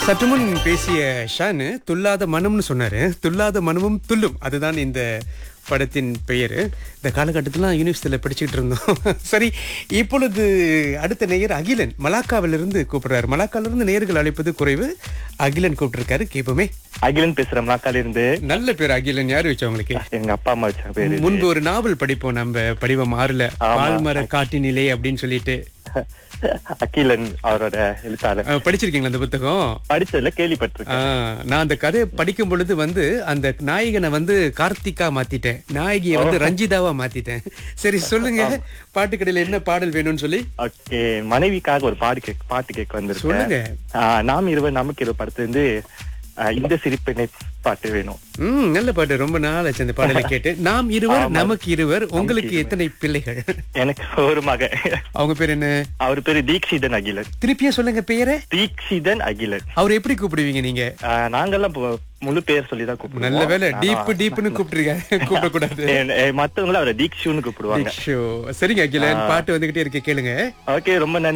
சற்று முன் பேசிய ஷானு துல்லாத மனம்னு சொன்னாரு துல்லாத மனமும் துள்ளும் அதுதான் இந்த படத்தின் பெயர் இந்த காலகட்டத்திலாம் யூனிவர்சிட்டியில் படிச்சுக்கிட்டு இருந்தோம் சரி இப்பொழுது அடுத்த நேயர் அகிலன் மலாக்காவிலிருந்து கூப்பிடுறாரு மலாக்காவிலிருந்து நேயர்கள் அழைப்பது குறைவு அகிலன் கூப்பிட்டுருக்காரு கேட்போமே அகிலன் பேசுறேன் மக்கால இருந்து நல்ல பேர் அகிலன் யார் வச்சவங்களுக்கு எங்க அப்பா அம்மா வச்ச பேரு இது. முன்பு ஒரு நாவல் படிப்போம் நம்ம படிவம் ஆறுல ஆமா. பால்மர காட்டினிலே அப்படின்னு சொல்லிட்டு அகிலன் அவரோட எழுத்தாளர் அஹ், படிச்சிருக்கீங்களா அந்த புத்தகம் படிச்சதுல கேள்விப்பட்டிருக்கேன் ஆ, நான் அந்த கதையை படிக்கும் பொழுது வந்து அந்த நாயகனை வந்து கார்த்திகா மாத்திட்டேன் நாயகியை வந்து ரஞ்சிதாவா மாத்திட்டேன் சரி சொல்லுங்க பாட்டுக்கடையில என்ன பாடல் வேணும்னு சொல்லி ஓகே மனைவிக்காக ஒரு பாடு கேக் பாட்டு கேட்க வந்திருக்கேன் சொல்லுங்க ஆ, நாம் இருவர் நமக்கு இருவர் படத்துல இருந்து ஆ, இந்த சிரிப்பினை பாட்டு வேணும் ம் நல்ல பாட்டு ரொம்ப நாள் ஆச்சு அந்த பாடலை கேட்டு நாம் இருவர் ஆமா. நமக்கு இருவர் உங்களுக்கு எத்தனை பிள்ளைகள் எனக்கு ஒரு மக அவங்க பேர் என்ன அவர் பேரு தீக்ஷிதன் அகிலன் திருப்பியே சொல்லுங்க பேரை தீக்ஷிதன் அகிலன் அவர் எப்படி கூப்பிடுவீங்க நீங்க ஆ, நாங்கெல்லாம் இப்போ முழு பேர் சொல்லி தான் கூப்பிடுவோம் நல்ல வேலை ஆனா, டீப் டீப்னு கூப்பிட்டுருக்க கூப்பிடக்கூடாது எ- எ- மத்தவங்கள அவரை தீக்ஷுன்னு கூப்பிடுவாங்க ஷோ சரிங்க அகிலன் பாட்டு வந்துகிட்டே இருக்கு கேளுங்க ஓகே ரொம்ப நன்றி